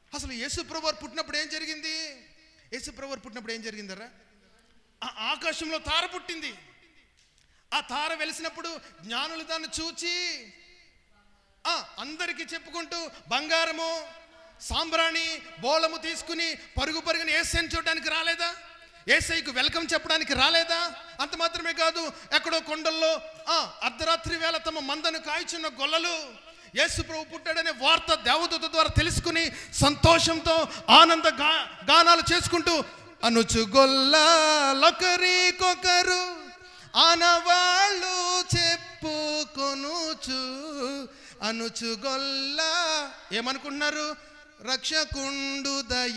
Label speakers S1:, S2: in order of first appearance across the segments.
S1: అసలు యేసుప్రభు వారు పుట్టినప్పుడు ఏం జరిగింది యేసుప్రభు వారు పుట్టినప్పుడు ఏం జరిగిందరా ఆ ఆకాశంలో తార పుట్టింది ఆ తార వెలిసినప్పుడు జ్ఞానులు దాన్ని చూచి ఆ, అందరికీ చెప్పుకుంటూ బంగారము సాంబ్రాణి బోళము తీసుకుని పరుగు పరుగుని ఏసైని చూడడానికి రాలేదా ఏసైకు వెల్కమ్ చెప్పడానికి రాలేదా అంత మాత్రమే కాదు ఎక్కడో కొండల్లో ఆ, అర్ధరాత్రి వేళ తమ మందను కాయచున్న గొల్లలు యేసు ప్రభు పుట్టాడనే వార్త దేవదూత ద్వారా తెలుసుకుని సంతోషంతో ఆనంద గా గానాలు చేసుకుంటూ అనుచు గొల్లలొకరికొకరు ఆనవాళ్ళు చెప్పుకొనుచు అనుచుగొల్ల ఏమనుకుంటున్నారు రక్షకుండు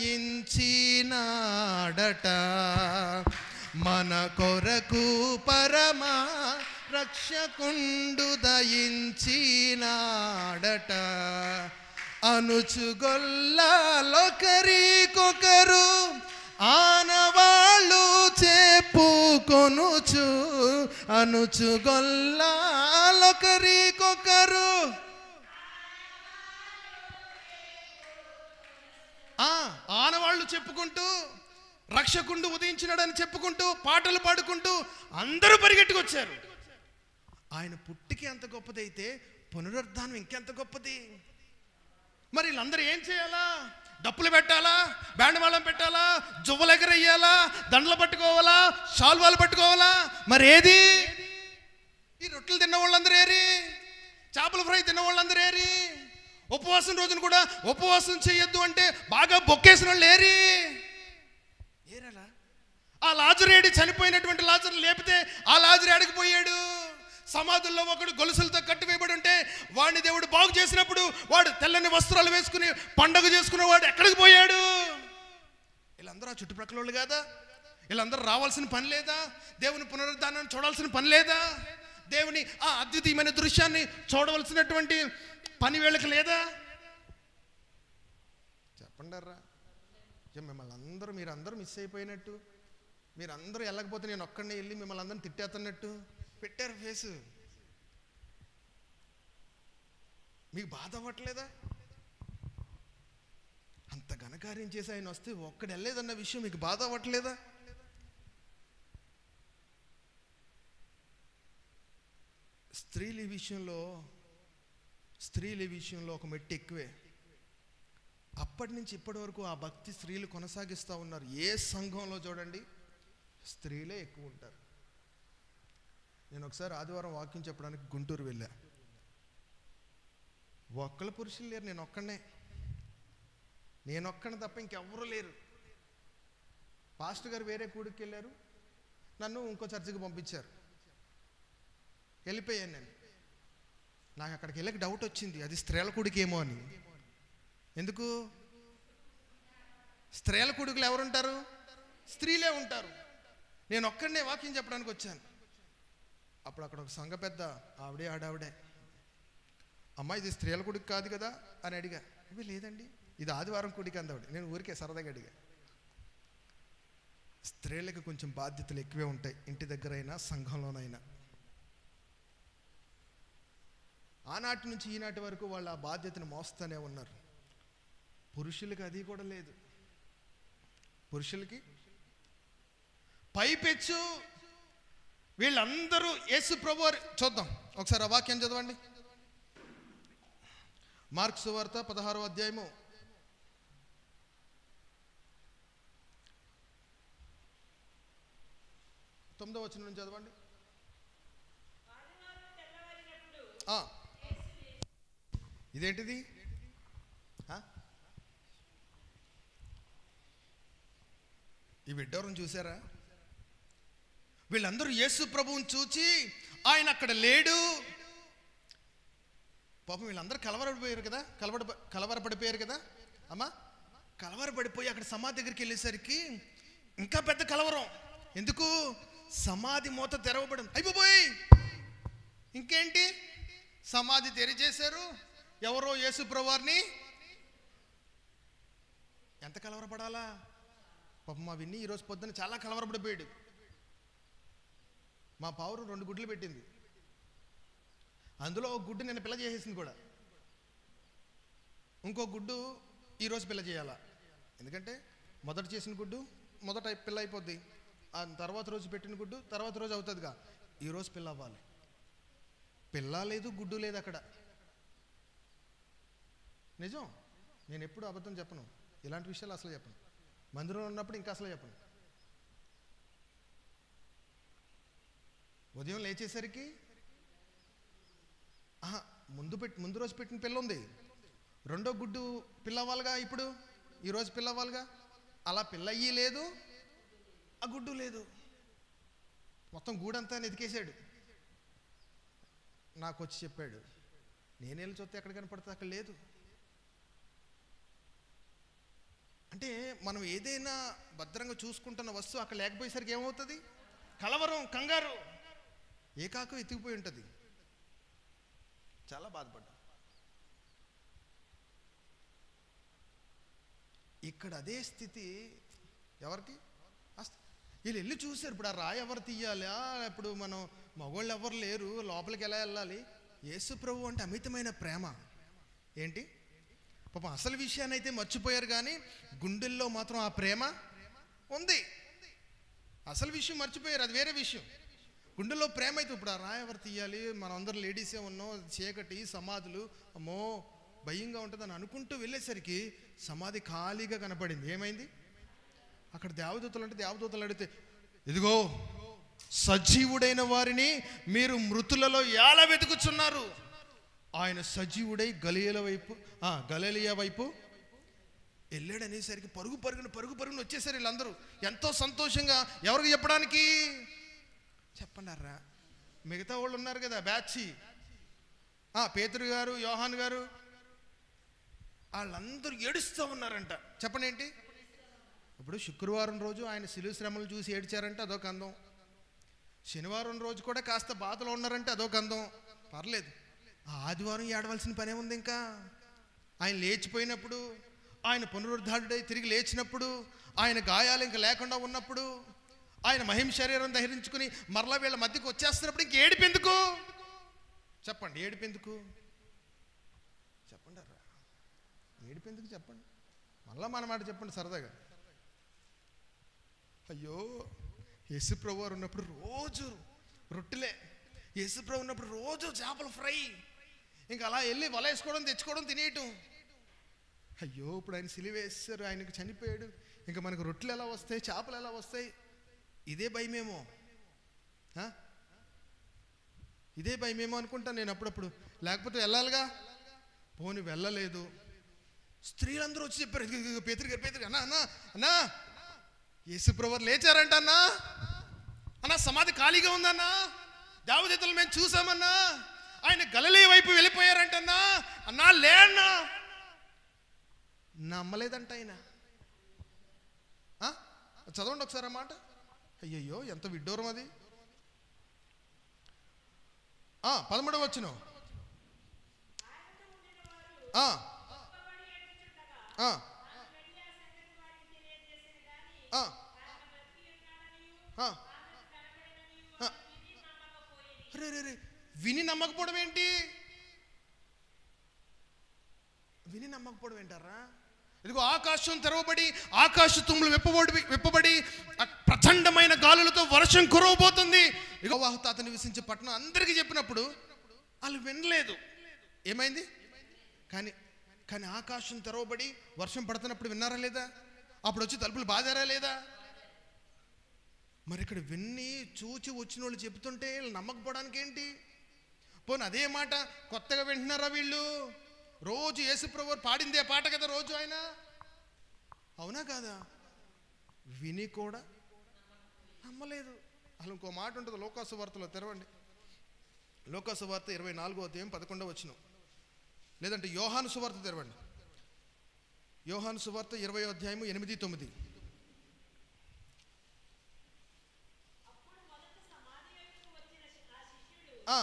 S1: దయించినాడట మన కొరకు పరమ రక్షకుండు దయించినాడట అనుచుగొల్లలొకరికొకరు ఆనవాళ్ళు చెప్పుకొనుచు అనుచుగొల్లలొకరికొకరు ఆ ఆనవాళ్ళు చెప్పుకుంటూ రక్షకుండు ఉదయించినాడని చెప్పుకుంటూ పాటలు పాడుకుంటూ అందరూ పరిగెట్టుకొచ్చారు ఆయన పుట్టికి ఎంత గొప్పదైతే పునరుద్ధానం ఇంకెంత గొప్పది మరి వీళ్ళందరూ ఏం చేయాలా డప్పులు పెట్టాలా బ్యాండ్ వాళ్ళం పెట్టాలా జువ్వలు ఎగరయ్యాలా దండలు పట్టుకోవాలా షాల్వాలు పట్టుకోవాలా మరి ఏది ఈ రొట్టెలు తిన్న వాళ్ళందరూ ఏరి చేపల ఫ్రై తిన్న వాళ్ళందరూ ఏరి ఉపవాసం రోజున కూడా ఉపవాసం చేయొద్దు అంటే బాగా బొక్కేసిన వాళ్ళు ఏరి ఏరలా ఆ లాజరేడి చనిపోయినటువంటి లాజర్ లేపితే ఆ లాజరు ఎడకపోయాడు సమాధుల్లో ఒకడు గొలుసులతో కట్టివేయబడి ఉంటే వాడిని దేవుడు బాగు చేసినప్పుడు వాడు తెల్లని వస్త్రాలు వేసుకుని పండగ చేసుకునేవాడు ఎక్కడికి పోయాడు వీళ్ళందరూ ఆ చుట్టుప్రక్కల వాళ్ళు కాదా వీళ్ళందరూ రావాల్సిన పని లేదా దేవుని పునరుద్ధానాన్ని చూడాల్సిన పని లేదా దేవుని ఆ అద్వితీయమైన దృశ్యాన్ని చూడవలసినటువంటి పని వీళ్ళకి లేదా చెప్పండర్రా ఇక మిమ్మల్ని అందరూ మీరు అందరూ మిస్ అయిపోయినట్టు మీరు అందరూ వెళ్ళకపోతే నేను ఒక్కడినే వెళ్ళి మిమ్మల్ని అందరిని తిట్టేస్తున్నట్టు పెట్టారు ఫేసు మీకు బాధ అవ్వట్లేదా అంత ఘనకార్యం చేసి ఆయన వస్తే ఒక్కడు వెళ్ళలేదన్న విషయం మీకు బాధ అవ్వట్లేదా స్త్రీల ఈ విషయంలో స్త్రీల ఈ విషయంలో ఒక మెట్టు ఎక్కువే అప్పటి నుంచి ఇప్పటి వరకు ఆ భక్తి స్త్రీలు కొనసాగిస్తూ ఉన్నారు ఏ సంఘంలో చూడండి స్త్రీలే ఎక్కువ ఉంటారు నేను ఒకసారి ఆదివారం వాక్యం చెప్పడానికి గుంటూరు వెళ్ళా ఒక్కళ్ళ పురుషులు లేరు నేను ఒక్కడనే నేను ఒక్కడిని తప్ప ఇంకెవ్వరూ లేరు పాస్టర్ గారు వేరే కూడికి వెళ్ళారు నన్ను ఇంకో చర్చికి పంపించారు వెళ్ళిపోయాను నేను నాకు అక్కడికి వెళ్ళక డౌట్ వచ్చింది అది స్త్రీల కూడికి ఏమో అని ఎందుకు స్త్రీల కొడుకులు ఎవరుంటారు స్త్రీలే ఉంటారు నేను ఒక్కడనే వాక్యం చెప్పడానికి వచ్చాను అప్పుడు అక్కడ ఒక సంఘ పెద్ద ఆవిడే ఆడావిడే అమ్మ ఇది స్త్రీల కొడుకు కాదు కదా అని అడిగా ఇవి లేదండి ఇది ఆదివారం కొడుకు అందావిడ నేను ఊరికే సరదాగా అడిగా స్త్రీలకు కొంచెం బాధ్యతలు ఎక్కువే ఉంటాయి ఇంటి దగ్గరైనా సంఘంలోనైనా ఆనాటి నుంచి ఈనాటి వరకు వాళ్ళు ఆ బాధ్యతను మోస్తూనే ఉన్నారు పురుషులకి అది కూడా లేదు పురుషులకి పైపెచ్చు వీళ్ళందరూ యేసు ప్రభు వారి- చూద్దాం ఒకసారి ఆ వాక్యం చదవండి మార్క్స్ వార్త పదహారో అధ్యాయము తొమ్మిదో వచ్చిన నుంచి చదవండి ఆ. ఇదేంటిది ఆ? ఈ విడ్డూరం చూసారా వీళ్ళందరూ యేసు ప్రభువుని చూచి ఆయన అక్కడ లేడు పాపం వీళ్ళందరూ కలవరపడిపోయారు కదా కలవర కలవరపడిపోయారు కదా అమ్మా కలవరపడిపోయి అక్కడ సమాధి దగ్గరికి వెళ్ళేసరికి ఇంకా పెద్ద కలవరం ఎందుకు సమాధి మూత తెరవబడి అయిపోయి ఇంకేంటి సమాధి తెరిచేశారు ఎవరో యేసు ప్రభువారిని ఎంత కలవరపడాలా పాపం మా విన్ని ఈరోజు పొద్దున్న చాలా కలవరపడిపోయాడు మా పావురు రెండు గుడ్లు పెట్టింది అందులో ఒక గుడ్డు నేను పిల్ల చేసేసింది కూడా ఇంకో గుడ్డు ఈరోజు పిల్ల చేయాలా ఎందుకంటే మొదట చేసిన గుడ్డు మొదట పిల్ల అయిపోద్ది ఆ తర్వాత రోజు పెట్టిన గుడ్డు తర్వాత రోజు అవుతుందిగా ఈరోజు పిల్ల అవ్వాలి పిల్ల లేదు గుడ్డు లేదు అక్కడ నిజం నేను ఎప్పుడు అబద్ధం చెప్పను ఇలాంటి విషయాలు అసలు చెప్పను మందిరంలో ఉన్నప్పుడు ఇంకా అసలు చెప్పను ఉదయం లేచేసరికి ఆహా, ముందు పెట్టి ముందు రోజు పెట్టిన పిల్ల ఉంది రెండో గుడ్డు పిల్ల అవ్వాలిగా ఇప్పుడు ఈరోజు పిల్ల అవ్వాలిగా అలా పిల్ల అయ్యి లేదు ఆ గుడ్డు లేదు మొత్తం గూడంతా నెతికేశాడు నాకు వచ్చి చెప్పాడు నేనేళ్ళు చూస్తే ఎక్కడ కనపడుతుంది అక్కడ లేదు అంటే మనం ఏదైనా భద్రంగా చూసుకుంటున్న వస్తువు అక్కడ లేకపోయేసరికి ఏమవుతుంది కలవరం కంగారు ఏకాకు ఎత్తుకుపోయి ఉంటుంది చాలా బాధపడ్డా ఇక్కడ అదే స్థితి ఎవరికి అస్- వీళ్ళు వెళ్ళి చూశారు ఇప్పుడు ఆ రాయి ఎవరు తీయాలా ఇప్పుడు మనం మగవాళ్ళు ఎవరు లేరు లోపలికి ఎలా వెళ్ళాలి యేసు ప్రభు అంటే అమితమైన ప్రేమ ఏంటి పాపం అసలు విషయాన్ని అయితే మర్చిపోయారు కానీ గుండెల్లో మాత్రం ఆ ప్రేమ ఉంది అసలు విషయం మర్చిపోయారు అది వేరే విషయం గుండెల్లో ప్రేమ అయితే ఇప్పుడు ఆ రాయి ఎవరు తీయాలి మనం అందరం లేడీసే ఉన్నాం చీకటి సమాధులు అమ్మో భయంగా ఉంటుందని అనుకుంటూ వెళ్ళేసరికి సమాధి ఖాళీగా కనపడింది ఏమైంది అక్కడ దేవదూతలు అంటే దేవదూతలు అడిగితే ఇదిగో సజీవుడైన వారిని మీరు మృతులలో ఎలా వెతుకుచున్నారు ఆయన సజీవుడై గలియల వైపు ఆ, గలిలియా వైపు వెళ్ళాడు అనేసరికి పరుగు పరుగున పరుగు పరుగున వచ్చేసారు వీళ్ళందరూ ఎంతో సంతోషంగా ఎవరికి చెప్పడానికి చెప్పండారా మిగతా వాళ్ళు ఉన్నారు కదా బ్యాచ్ ఆ పేతురు గారు యోహాన్ గారు వాళ్ళందరూ ఏడుస్తూ ఉన్నారంట చెప్పండి ఏంటి ఇప్పుడు శుక్రవారం రోజు ఆయన శిలువ శ్రమలు చూసి ఏడ్చారంటే అదొక అందం శనివారం రోజు కూడా కాస్త బాధలో ఉన్నారంటే అదొక అందం పర్లేదు ఆ ఆదివారం ఏడవలసిన పనే ఉంది ఇంకా ఆయన లేచిపోయినప్పుడు ఆయన పునరుద్ధారుడై తిరిగి లేచినప్పుడు ఆయన గాయాలు ఇంకా లేకుండా ఉన్నప్పుడు ఆయన మహిమ శరీరం ధరించుకుని మరలా వీళ్ళ మధ్యకు వచ్చేస్తున్నప్పుడు ఇంక ఏడిపెందుకు చెప్పండి ఏడిపెందుకు చెప్పండి అర్రా ఏడిపెందుకు చెప్పండి మళ్ళా మన మాట చెప్పండి సరదాగా అయ్యో యేసుప్రభు వారు ఉన్నప్పుడు రోజు రొట్టెలే యేసుప్రభు ఉన్నప్పుడు రోజు చేపల ఫ్రై ఇంకా అలా వెళ్ళి వల వేసుకోవడం తెచ్చుకోవడం తినేయటం అయ్యో ఇప్పుడు ఆయన సిలివేస్తారు ఆయనకు చనిపోయాడు ఇంకా మనకు రొట్టెలు ఎలా వస్తాయి చేపలు ఎలా వస్తాయి ఇదే భయమేమో ఆ? ఇదే భయమేమో అనుకుంటాను నేను అప్పుడప్పుడు లేకపోతే వెళ్ళాలిగా పోని వెళ్ళలేదు స్త్రీలందరూ వచ్చి చెప్పారు "ఇదిగో, ఇదిగో, పేతురు గారు పేతురు గారు, అన్నా అన్నా అన్నా యేసుప్రభు లేచారంట అన్నా అన్నా సమాధి ఖాళీగా ఉందన్నా దావదీతలు మేము చూసామన్నా ఆయన గలలే వైపు వెళ్ళిపోయారంటన్నా అన్నా లే అన్నా నమ్మలేదంట ఆయన ఆ? చదవండి ఒకసారి ఆ మాట అయ్యయ్యో ఎంత విడ్డూరం అది ఆ, పదమూడవ వచ్చిన ఆ ఆ ఆ ఆ. ఆ. అరే రే రే విని నమ్మకపోవడం ఏంటి విని నమ్మకపోవడం ఏంటారా ఇదిగో ఆకాశం తెరవబడి ఆకాశ తుమ్ములు విప్పబడి విప్పబడి ఆ ప్రచండమైన గాలులతో వర్షం కురవబోతుంది ఇగో వాహత అతను నివసించే పట్టణం అందరికీ చెప్పినప్పుడు వాళ్ళు వినలేదు ఏమైంది కానీ కానీ ఆకాశం తెరవబడి వర్షం పడుతున్నప్పుడు విన్నారా లేదా అప్పుడు వచ్చి తలుపులు బాధారా లేదా మరి ఇక్కడ విన్ని చూచి వచ్చిన వాళ్ళు చెప్తుంటే వీళ్ళు నమ్మకపోవడానికి ఏంటి పోనీ అదే మాట కొత్తగా వింటున్నారా వీళ్ళు రోజు యేసుప్రభు పాడిందే పాట కదా రోజు ఆయన అవునా కాదా విని కూడా నమ్మలేదు అసలు ఇంకో మాట ఉంటుంది లోకాసు వార్తలో తెరవండి లోకాసు వార్త ఇరవై నాలుగో అధ్యాయం పదకొండవ వచ్చిన లేదంటే యోహాను సువార్త తెరవండి యోహాను సువార్త ఇరవై అధ్యాయము ఎనిమిది తొమ్మిది ఆ.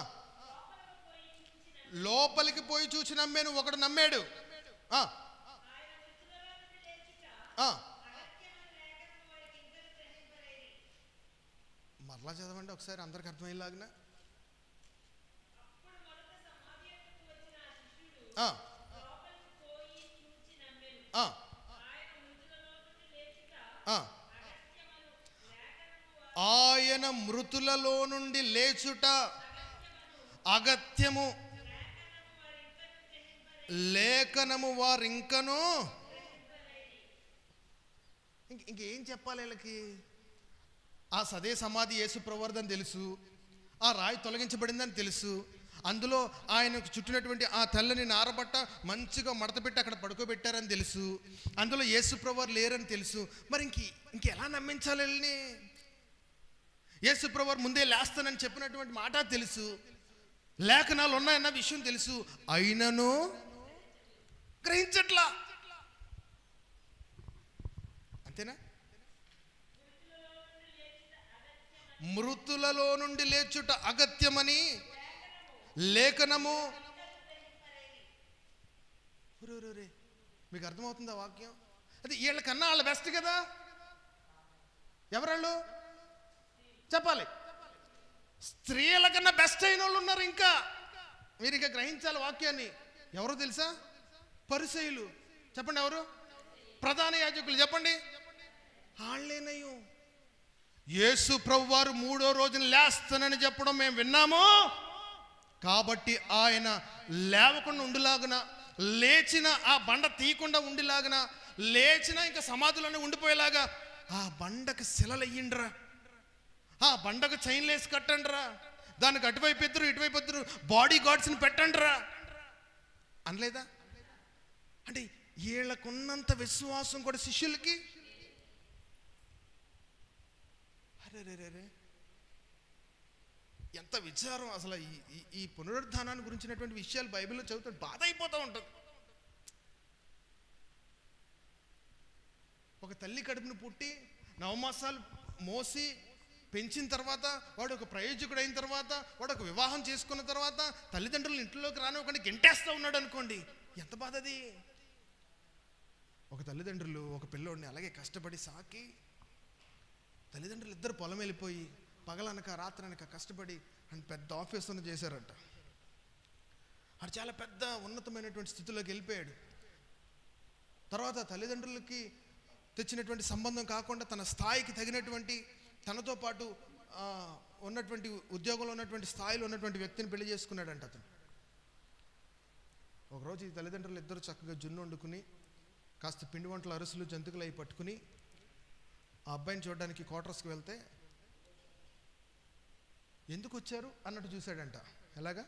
S1: లోపలికి పోయి చూసి నమ్మాను ఒకడు నమ్మాడు ఆ. ఆ. మరలా చదవండి ఒకసారి అందరికి అర్థమయ్యేలాగిన ఆ. ఆ. ఆ. ఆయన మృతులలో నుండి లేచుట అగత్యము లేఖనము వారింకను ఇంక ఇంకేం చెప్పాలి వీళ్ళకి ఆ సదే సమాధి యేసు ప్రవర్ధని తెలుసు ఆ రాయి తొలగించబడిందని తెలుసు అందులో ఆయనకు చుట్టినటువంటి ఆ తెల్లని నారబట్ట మంచిగా మడతపెట్టి అక్కడ పడుకోబెట్టారని తెలుసు అందులో యేసు ప్రవర్ లేరని తెలుసు మరి ఇంక ఇంకెలా నమ్మించాలి వీళ్ళని యేసు ప్రవర్ ముందే లేస్తానని చెప్పినటువంటి మాట తెలుసు లేఖనాలు ఉన్నాయన్న విషయం తెలుసు అయినను గ్రహించట్లా అంతేనా మృతులలో నుండి లేచుట అగత్యమని లేఖనము ఒరే, ఒరే, ఒరే. మీకు అర్థమవుతుందా వాక్యం అది వీళ్ళకన్నా వాళ్ళ బెస్ట్ కదా ఎవరాళ్ళు చెప్పాలి స్త్రీల కన్నా బెస్ట్ అయిన వాళ్ళు ఉన్నారు ఇంకా మీరు ఇంకా గ్రహించాలి వాక్యాన్ని ఎవరో తెలుసా పరిసయులు చెప్పండి ఎవరు ప్రధాన యాజకులు చెప్పండి వాళ్ళేనయ్యో యేసు ప్రభు వారు మూడో రోజున లేస్తానని చెప్పడం మేము విన్నాము కాబట్టి ఆయన లేవకుండా ఉండిలాగున లేచిన ఆ బండ తీయకుండా ఉండిలాగున లేచిన ఇంకా సమాధులను ఉండిపోయేలాగా ఆ బండకు శిలలయ్యిండ్రా ఆ బండకు చైన్ లేసి కట్టండిరా దానికి అటువైపు ఇద్దరు ఇటువైపు ఇద్దరు బాడీ గార్డ్స్ని పెట్టండిరా అనలేదా అంటే వీళ్ళకున్నంత విశ్వాసం కూడా శిష్యులకి అరే రే రే రే ఎంత విచారం అసలు ఈ- ఈ ఈ పునరుద్ధానాన్ని గురించినటువంటి విషయాలు బైబిల్లో చదువుతుంటే బాధ అయిపోతూ ఉంటుంది ఒక తల్లి కడుపును పుట్టి నవమాసాలు మోసి పెంచిన తర్వాత వాడు ఒక ప్రయోజకుడు అయిన తర్వాత వాడు ఒక వివాహం చేసుకున్న తర్వాత తల్లిదండ్రులు ఇంట్లోకి రానివ్వకుండా గెంటేస్తూ ఉన్నాడు అనుకోండి ఎంత బాధ అది ఒక తల్లిదండ్రులు ఒక పిల్లోడిని అలాగే కష్టపడి సాకి తల్లిదండ్రులు ఇద్దరు పొలం వెళ్ళిపోయి పగలనక రాత్రనక కష్టపడి అని పెద్ద ఆఫీసర్ని చేశారంట ఆడు చాలా పెద్ద ఉన్నతమైనటువంటి స్థితిలోకి వెళ్ళిపోయాడు తర్వాత తల్లిదండ్రులకి తెచ్చినటువంటి సంబంధం కాకుండా తన స్థాయికి తగినటువంటి తనతో పాటు ఆ, ఉన్నటువంటి ఉద్యోగంలో ఉన్నటువంటి స్థాయిలో ఉన్నటువంటి వ్యక్తిని పెళ్లి చేసుకున్నాడంట అతను ఒకరోజు ఈ తల్లిదండ్రులు ఇద్దరు చక్కగా జున్ను వండుకుని కాస్త పిండి వంటల అరుసులు జంతుకులు అయి పట్టుకుని ఆ అబ్బాయిని చూడడానికి క్వార్టర్స్కి వెళ్తే ఎందుకు వచ్చారు అన్నట్టు చూశాడంట ఎలాగా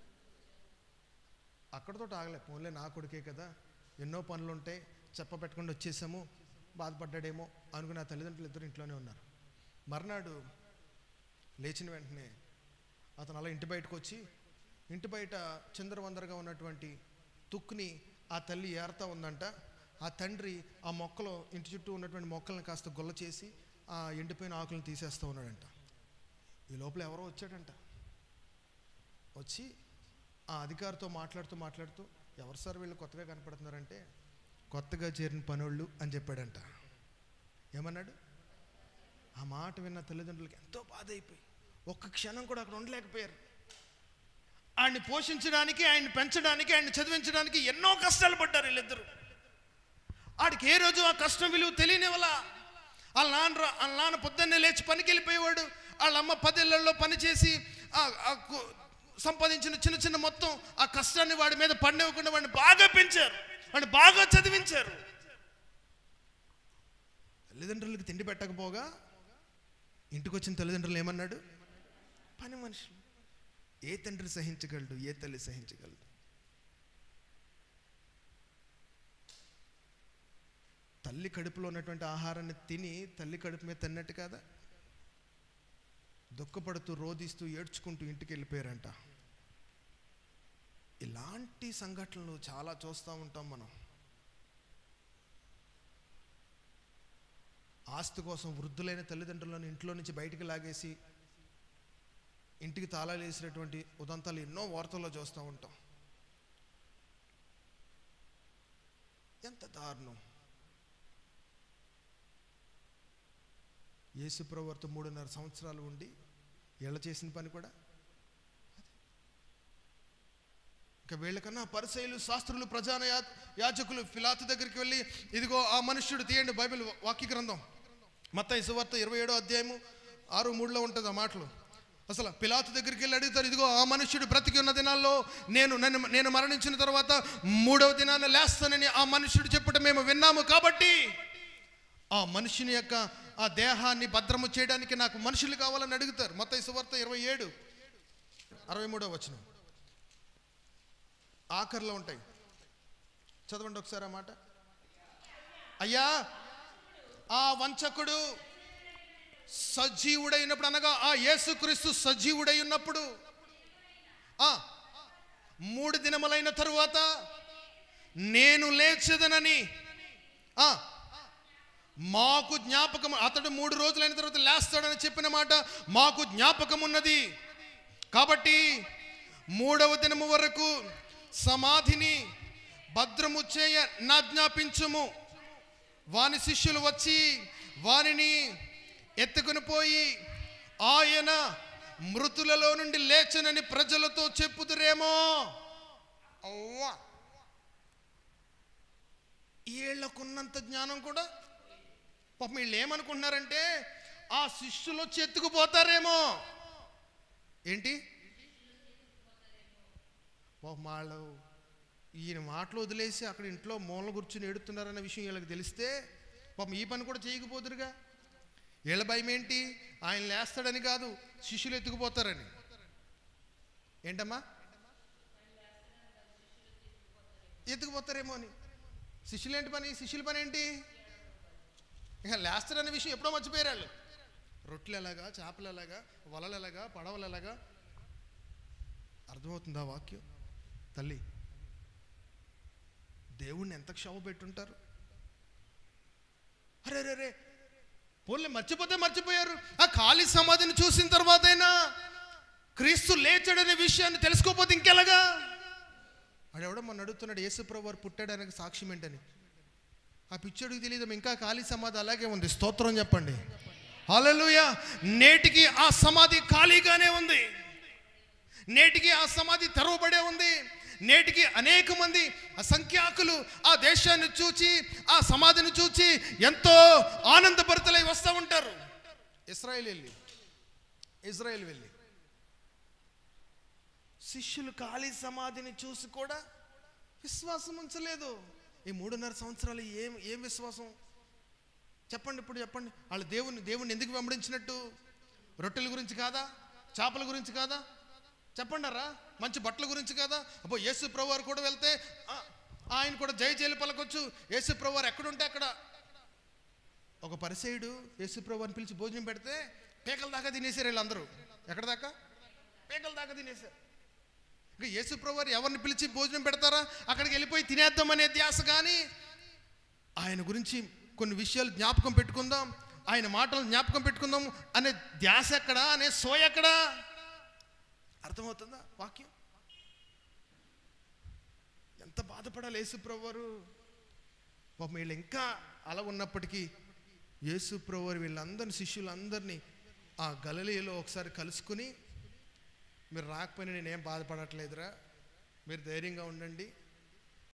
S1: అక్కడతో ఆగలే పోన్లే నా కొడుకే కదా ఎన్నో పనులు ఉంటాయి చెప్ప పెట్టకుండా వచ్చేసాము బాధపడ్డాడేమో అనుకుని ఆ తల్లిదండ్రులు ఇద్దరు ఇంట్లోనే ఉన్నారు మర్నాడు లేచిన వెంటనే అతను అలా ఇంటి బయటకు వచ్చి ఇంటి బయట చిందరవందరగా ఉన్నటువంటి తుక్కుని ఆ తల్లి ఏరుతా ఉందంట ఆ తండ్రి ఆ మొక్కలో ఇంటి చుట్టూ ఉన్నటువంటి మొక్కలను కాస్త గుల్ల చేసి ఆ ఎండిపోయిన ఆకులను తీసేస్తూ ఉన్నాడంట ఈ లోపల ఎవరో వచ్చాడంట వచ్చి ఆ అధికారితో మాట్లాడుతూ మాట్లాడుతూ ఎవరు సార్ వీళ్ళు కొత్తగా కనపడుతున్నారంటే కొత్తగా చేరిన పనోళ్ళు అని చెప్పాడంట ఏమన్నాడు ఆ మాట విన్న తల్లిదండ్రులకి ఎంతో బాధ అయిపోయి ఒక్క క్షణం కూడా అక్కడ ఉండలేకపోయారు ఆయన్ని పోషించడానికి ఆయన్ని పెంచడానికి ఆయన్ని చదివించడానికి ఎన్నో కష్టాలు పడ్డారు వీళ్ళిద్దరు ఆడికి ఏ రోజు ఆ కష్టం విలువ తెలియని వల్ల వాళ్ళ నాన్న రా- వాళ్ళ నాన్న పొద్దున్నే లేచి పనికి వెళ్ళిపోయేవాడు వాళ్ళ అమ్మ పదేళ్లలో పని చేసి ఆ- ఆ కు- సంపాదించిన చిన్న చిన్న మొత్తం ఆ కష్టాన్ని వాడి మీద పండివ్వకుండా వాడిని బాగా పెంచారు వాడిని బాగా చదివించారు తల్లిదండ్రులకు తిండి పెట్టకపోగా ఇంటికి వచ్చిన తల్లిదండ్రులు ఏమన్నాడు పని మనుషులు ఏ తండ్రి సహించగలడు ఏ తల్లి సహించగలదు తల్లి కడుపులో ఉన్నటువంటి ఆహారాన్ని తిని తల్లి కడుపు మీద తిన్నట్టు కాదా దుఃఖపడుతూ రోధిస్తూ ఏడ్చుకుంటూ ఇంటికి వెళ్ళిపోయారంట ఇలాంటి సంఘటనలు చాలా చూస్తూ ఉంటాం మనం ఆస్తి కోసం వృద్ధులైన తల్లిదండ్రులను ఇంట్లో నుంచి బయటికి లాగేసి ఇంటికి తాళాలు వేసినటువంటి ఉదంతాలు ఎన్నో వార్తల్లో చూస్తూ ఉంటాం ఎంత దారుణం యేసుప్రవర్త మూడున్నర సంవత్సరాలు ఉండి వీళ్ళ చేసిన పని కూడా అదే. ఇంకా వీళ్ళకన్నా పరిసయులు శాస్త్రులు ప్రధాన యా- యాజకులు ఫిలాతు దగ్గరికి వెళ్ళి ఇదిగో ఆ మనుష్యుడు తీయండి బైబిల్ వాక్య గ్రంథం మత్తయి సువార్త ఇరవై ఏడో అధ్యాయము ఆరు మూడులో ఉంటుంది ఆ మాటలు అసలు పిలాతు దగ్గరికి వెళ్ళి అడుగుతారు ఇదిగో ఆ మనుష్యుడు బ్రతికి ఉన్న దినాల్లో నేను నన్ను నేను మరణించిన తర్వాత మూడవ దినాన్ని లేస్తానని ఆ మనుష్యుడు చెప్పటం మేము విన్నాము కాబట్టి ఆ మనుషుని యొక్క ఆ దేహాన్ని భద్రము చేయడానికి నాకు మనుషులు కావాలని అడుగుతారు మత్తయి సువార్త ఇరవై ఏడు అరవై మూడో వచనం ఆఖరిలో ఉంటాయి చదవండి ఒకసారి ఆ మాట అయ్యా ఆ వంచకుడు సజీవుడైనప్పుడు అనగా ఆ యేసుక్రీస్తు సజీవుడై ఉన్నప్పుడు ఆ మూడు దినములైన తరువాత నేను లేచదనని ఆ మాకు జ్ఞాపకం అతడు మూడు రోజులైన తర్వాత లేస్తాడని చెప్పిన మాట మాకు జ్ఞాపకం ఉన్నది కాబట్టి మూడవ దినము వరకు సమాధిని భద్రము చేయ నాజ్ఞాపించుము వాని శిష్యులు వచ్చి వానిని ఎత్తుకుని పోయి ఆయన మృతులలో నుండి లేచనని ప్రజలతో చెప్పుదురేమో అవ్వా వీళ్ళకున్నంత జ్ఞానం కూడా పాపం వీళ్ళు ఏమనుకుంటున్నారంటే ఆ శిష్యులు వచ్చి ఎత్తుకుపోతారేమో ఏంటి పాపం వాళ్ళు ఈయన మాటలు వదిలేసి అక్కడ ఇంట్లో మూల కూర్చుని ఏడుతున్నారన్న విషయం వీళ్ళకి తెలిస్తే పాపం ఈ పని కూడా చేయకపోదురుగా వీళ్ళ భయం ఏంటి ఆయన లేస్తాడని కాదు శిష్యులు ఎత్తుకుపోతారని ఏంటమ్మా ఎత్తుకుపోతారేమో అని శిష్యులు ఏంటి పని శిష్యుల పని ఏంటి ఇక లేస్తాడనే విషయం ఎప్పుడో మర్చిపోయారు వాళ్ళు రొట్టెలు ఎలాగా చేపలు ఎలాగా వలలు ఎలాగా పడవలు ఎలాగా అర్థమవుతుందా వాక్యం తల్లి దేవుణ్ణి ఎంత క్షోభ పెట్టుంటారు అరే రే రే పోన్లే మర్చిపోతే మర్చిపోయారు ఆ ఖాళీ సమాధిని చూసిన తర్వాతైనా క్రీస్తు లేచాడనే విషయాన్ని తెలుసుకోకపోతే ఇంకెలాగా ఆడెవడో మొన్న అడుగుతున్నాడు యేసుప్రభు వారు పుట్టాడనికి సాక్ష్యం ఏంటని ఆ పిచ్చోడికి తెలియదు ఇంకా ఖాళీ సమాధి అలాగే ఉంది స్తోత్రం చెప్పండి హల్లెలూయా నేటికి ఆ సమాధి ఖాళీగానే ఉంది నేటికి ఆ సమాధి తెరవబడే ఉంది నేటికి అనేక మంది అసంఖ్యాకులు ఆ దేశాన్ని చూచి ఆ సమాధిని చూచి ఎంతో ఆనందభరితలై వస్తూ ఉంటారు ఇస్రాయేల్ వెళ్ళి ఇజ్రాయెల్ వెళ్ళి శిష్యులు ఖాళీ సమాధిని చూసి కూడా విశ్వాసం ఉంచలేదు ఈ మూడున్నర సంవత్సరాలు ఏం ఏం విశ్వాసం చెప్పండి ఇప్పుడు చెప్పండి వాళ్ళు దేవుని దేవుని ఎందుకు వెంబడించినట్టు రొట్టెల గురించి కాదా చేపల గురించి కాదా చెప్పండారా మంచి బట్టల గురించి కాదా అబ్బో యేసు ప్రభు వారు కూడా వెళ్తే ఆ, ఆయన కూడా జయ జయలు పలకొచ్చు యేసు ప్రభు వారు ఎక్కడుంటే అక్కడ ఒక పరిసయుడు యేసు ప్రభు వారిని పిలిచి భోజనం పెడితే పేకల దాకా తినేసారు వీళ్ళందరూ ఎక్కడ దాకా పేకల దాకా తినేశారు ఇంకా యేసు ప్రభు వారు ఎవరిని పిలిచి భోజనం పెడతారా అక్కడికి వెళ్ళిపోయి తినేద్దామనే ధ్యాస కానీ ఆయన గురించి కొన్ని విషయాలు జ్ఞాపకం పెట్టుకుందాం ఆయన మాటలు జ్ఞాపకం పెట్టుకుందాం అనే ధ్యాస ఎక్కడా అనే సోయ ఎక్కడా అర్థమవుతుందా వాక్యం ఎంత బాధపడాలి యేసుప్రభు వారు పాపం వీళ్ళు ఇంకా అలా ఉన్నప్పటికీ యేసుప్రభు వారు వీళ్ళందరిని శిష్యులందరినీ ఆ గలలీలో ఒకసారి కలుసుకుని మీరు రాకపోయినా నేనేం బాధపడట్లేదురా మీరు ధైర్యంగా ఉండండి